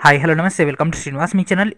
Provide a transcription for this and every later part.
hi hello నమస్తే welcome to Srinivas మీ channel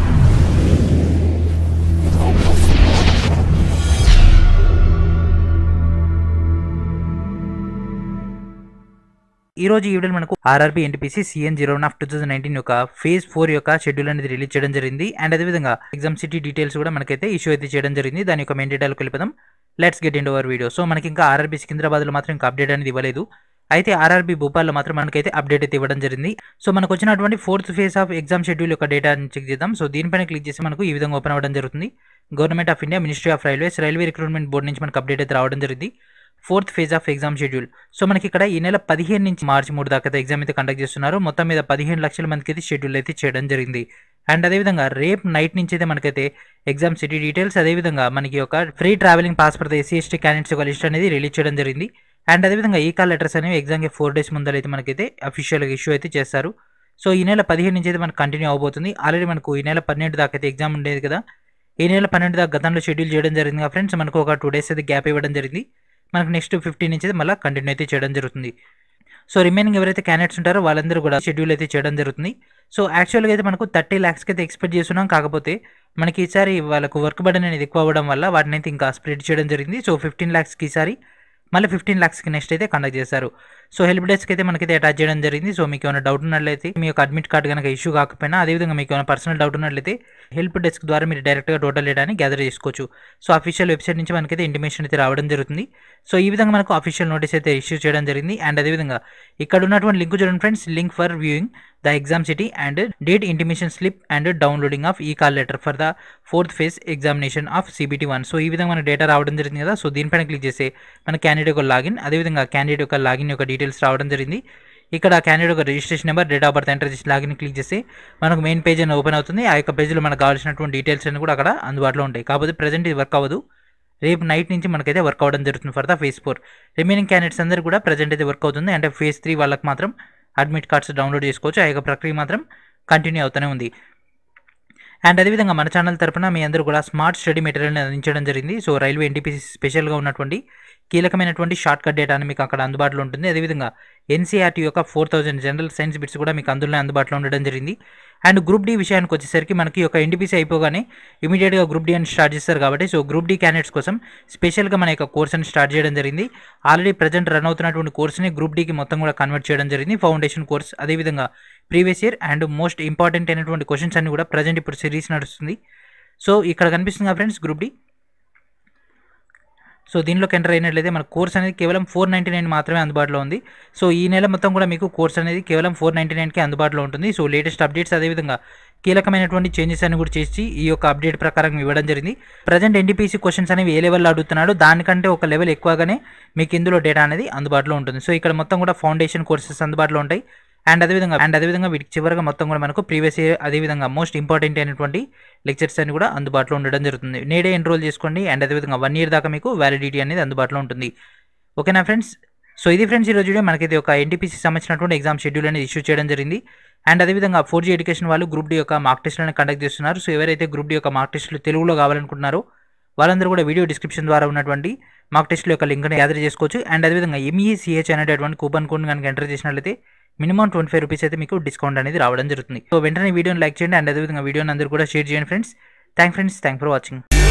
ఈ రోజు ఈ వీడియో మనకు RRB NTPC CEN zero one of two thousand nineteen యొక్క ఫేజ్ ఫోర్ యొక్క షెడ్యూల్ అనేది రిలీజ్ చేయడం జరిగింది అండ్ అదేవిధంగా ఎగ్జామ్ సిటీ డీటెయిల్స్ కూడా మనకైతే ఇష్యూ అయితే చేయడం జరిగింది దాని యొక్క మెయిన్ డీటెయిల్ వెళ్ళిపోదాం let's get in over video so మనకి ఇంకా ఆర్ఆర్బీ సికింద్రాబాద్లో మాత్రం ఇంకా అప్డేట్ అనేది ఇవ్వలేదు అయితే ఆర్ఆర్బీ భూపాల్లో మాత్రం మనకైతే అప్డేట్ అయితే ఇవ్వడం జరిగింది సో మనకు వచ్చినటువంటి fourth phase of exam schedule యొక్క డేటా చెక్ చేద్దాం సో దీనిపైన క్లిక్ చేసి మనకు ఈ విధంగా ఓపెన్ అవ్వడం జరుగుతుంది government of India ministry of railways railway recruitment board నుంచి మనకు అప్డేట్ అయితే రావడం జరిగింది fourth phase of exam schedule so మనకి ఇక్కడ ఈ నెల పదిహేను నుంచి మార్చి మూడు దాకా ఎగ్జామ్ అయితే కండక్ట్ చేస్తున్నారు మొత్తం మీద పదిహేను లక్షల మందికి అయితే షెడ్యూల్ అయితే చేయడం జరిగింది అండ్ అదేవిధంగా రేపు నైట్ నుంచి అయితే మనకైతే ఎగ్జామ్ సిటీ డీటెయిల్స్ అదేవిధంగా మనకి ఒక free travelling pass for SC ST candidates యొక్క లిస్ట్ అనేది రిలీజ్ చేయడం జరిగింది అండ్ అదేవిధంగా ఈ కాల్ లెటర్స్ అనేవి ఎగ్జామ్కి ఫోర్ డేస్ ముందర అయితే మనకైతే అఫీషియల్గా ఇష్యూ అయితే చేస్తారు సో ఈ నెల పదిహేను నుంచి అయితే మనకు కంటిన్యూ అవబోతుంది ఆల్రెడీ మనకు ఈ నెల పన్నెండు దాకా అయితే ఎగ్జామ్ ఉండేది కదా ఈ నెల పన్నెండు దాకా గతంలో షెడ్యూల్ చేయడం జరిగింది కదా ఫ్రెండ్స్ మనకు ఒక టూ డేస్ అయితే గ్యాప్ ఇవ్వడం జరిగింది మనకు నెక్స్ట్ ఫిఫ్టీన్ నుంచి అయితే మళ్ళీ కంటిన్యూ అయితే చేయడం జరుగుతుంది సో రిమైనింగ్ ఎవరైతే క్యాండిడేట్స్ ఉంటారో వాళ్ళందరూ కూడా షెడ్యూల్ అయితే చేయడం జరుగుతుంది సో యాక్చువల్గా అయితే మనకు థర్టీ ల్యాక్స్కి అయితే ఎక్స్పెక్ట్ చేస్తున్నాం కాకపోతే మనకి ఈసారి వాళ్ళకు వర్క్ బర్డన్ అనేది ఎక్కువ అవ్వడం వల్ల వాటిని అయితే ఇంకా స్ప్రెడ్ చేయడం జరిగింది సో ఫిఫ్టీన్ ల్యాక్స్కి ఈసారి మళ్ళీ ఫిఫ్టీన్ ల్యాక్స్కి నెక్స్ట్ అయితే కండక్ట్ చేశారు సో హెల్ప్ డెస్క్ అయితే మనకైతే అటాచ్ చేయడం జరిగింది సో మీకు ఏమైనా డౌట్ ఉన్నట్లయితే మీ యొక్క అడ్మిట్ కార్డ్ కనుక ఇష్యూ కాకపోయినా అదేవిధంగా మీకు ఏమైనా పర్సనల్ డౌట్ ఉన్నట్లయితే హెల్ప్ డెస్క్ ద్వారా మీరు డైరెక్ట్గా టోటల్ డేటాని గ్యాదర్ చేసుకోవచ్చు సో అఫీషియల్ వెబ్సైట్ నుంచి మనకైతే ఇంటిమేషన్ అయితే రావడం జరుగుతుంది సో ఈ విధంగా మనకు అఫీషియల్ నోటీస్ అయితే ఇష్యూ చేయడం జరిగింది అండ్ అదేవిధంగా ఇక్కడ ఉన్నటువంటి లింక్ చూడండి friends link for viewing the exam city and date intimation slip and downloading of ఈ call letter for the fourth phase examination of CBT one so ఈ విధంగా మన డేటా రావడం జరిగింది కదా సో దీనిపైన క్లిక్ చేస్తే మన క్యాండిడేట్ యొక్క లాగిన్ అదేవిధంగా క్యాండిడేట్ యొక్క లాగిన్ యొక్క డీటెయిల్స్ రావడం జరిగింది ఇక్కడ క్యాండిడేట్ యొక్క registration number date of birth enter చేసి లాగిన్ క్లిక్ చేస్తే మనకు మెయిన్ పేజ్ అని ఓపెన్ అవుతుంది ఆ యొక్క పేజ్లో మనకు కావాల్సినటువంటి డీటెయిల్స్ అన్ని కూడా అక్కడ అందుబాటులో ఉంటాయి కాకపోతే ప్రజెంట్ ఇది వర్క్ అవ్వదు రేపు నైట్ నుంచి మనకైతే వర్క్ అవ్వడం జరుగుతుంది for the phase four remaining candidates అందరూ కూడా ప్రజెంట్ అయితే వర్క్ అవుతుంది అంటే ఫేజ్ త్రీ వాళ్ళకి మాత్రం అడ్మిట్ కార్డ్స్ డౌన్లోడ్ చేసుకోవచ్చు ఆ యొక్క ప్రక్రియ మాత్రం కంటిన్యూ అవుతూనే ఉంది అండ్ అదేవిధంగా మన ఛానల్ తరపున మీ అందరూ కూడా స్మార్ట్ స్టడీ మెటీరియల్ని అందించడం జరిగింది సో రైల్వే ఎన్టీపీసీ స్పెషల్గా ఉన్నటువంటి కీలకమైనటువంటి షార్ట్ కట్ డేటా మీకు అక్కడ అందుబాటులో ఉంటుంది అదేవిధంగా ఎన్సీఆర్టీ యొక్క four thousand general science bits కూడా మీకు అందులో అందుబాటులో ఉండడం జరిగింది అండ్ గ్రూప్ డి విషయానికి వచ్చేసరికి మనకి ఒక ఎన్టీపీసీ అయిపోగానే ఇమీడియట్గా గ్రూప్ డి అని స్టార్ట్ చేస్తారు కాబట్టి సో గ్రూప్ డి క్యాండిడేట్స్ కోసం స్పెషల్గా మన యొక్క కోర్స్ అని స్టార్ట్ చేయడం జరిగింది ఆల్రెడీ ప్రజెంట్ రన్ అవుతున్నటువంటి కోర్స్ని గ్రూప్ డికి మొత్తం కూడా కన్వర్ట్ చేయడం జరిగింది ఫౌండేషన్ కోర్స్ అదేవిధంగా previous year and most important అయినటువంటి క్వశ్చన్స్ అన్ని కూడా ప్రజెంట్ ఇప్పుడు సిరీస్ నడుస్తుంది సో ఇక్కడ కనిపిస్తుంది ఫ్రెండ్స్ గ్రూప్ డి సో దీనిలోకి ఎంటర్ అయినట్లయితే మన కోర్స్ అనేది కేవలం ఫోర్ నైంటీ నైన్ మాత్రమే అందుబాటులో ఉంది సో ఈ నెల మొత్తం కూడా మీకు కోర్స్ అనేది కేవలం ఫోర్ నైంటీ నైన్కి అందుబాటులో ఉంటుంది సో లేటెస్ట్ అప్డేట్స్ అదేవిధంగా కీలకమైనటువంటి చేంజెస్ అని కూడా చేసి ఈ యొక్క అప్డేట్ ప్రకారం ఇవ్వడం జరిగింది ప్రజెంట్ ఎన్టీపీసీ క్వశ్చన్స్ అనేవి ఏ లెవెల్లో అడుగుతున్నాడో దానికంటే ఒక లెవెల్ ఎక్కువగానే మీకు ఇందులో డేటా అనేది అందుబాటులో ఉంటుంది సో ఇక్కడ మొత్తం కూడా ఫౌండేషన్ కోర్సెస్ అందుబాటులో ఉంటాయి అండ్ అదేవిధంగా అండ్ అదేవిధంగా వీటికి చివరిగా మొత్తం కూడా మనకు ప్రీవియస్ ఇయర్ అదేవిధంగా మోస్ట్ ఇంపార్టెంట్ అయినటువంటి లెక్చర్స్ అని కూడా అందుబాటులో ఉండడం జరుగుతుంది నేడే ఎన్రోల్ చేసుకోండి అండ్ అదేవిధంగా వన్ ఇయర్ దాకా మీకు వ్యాలిడిటీ అనేది అందుబాటులో ఉంటుంది ఓకేనా ఫ్రెండ్స్ సో ఇది ఫ్రెండ్స్ ఈరోజు వీడియో మనకైతే ఒక ఎన్టీపీసీ సంబంధించినటువంటి ఎగ్జామ్ షెడ్యూల్ అనేది ఇష్యూ చేయడం జరిగింది అండ్ అదేవిధంగా ఫోర్ జీ ఎడ్యుకేషన్ వాళ్ళు గ్రూప్ డి యొక్క మార్క్ టెస్ట్లను కండక్ట్ చేస్తున్నారు సో ఎవరైతే గ్రూప్ డి యొక్క మార్క్ టెస్టులు తెలుగులో కావాలనుకుంటున్నారో వాళ్ళందరూ కూడా వీడియో డిస్క్రిప్షన్ ద్వారా ఉన్నటువంటి మార్క్ టెస్ట్ల యొక్క లింక్ని గ్యాదర్ చేసుకోవచ్చు అండ్ అదేవిధంగా ఎంఈసిహెచ్ అనేటటువంటి కూపన్ కోడ్ కనుక ఎంటర్ చేసినట్లయితే మినిమం ట్వంటీ ఫైవ్ రూపీస్ అయితే మీకు డిస్కౌంట్ అనేది రావడం జరుగుతుంది సో వెంటనే వీడియోని లైక్ చేయండి అండ్ అదేవిధంగా వీడియోని అందరూ కూడా షేర్ చేయండి friends thank friends thank for watching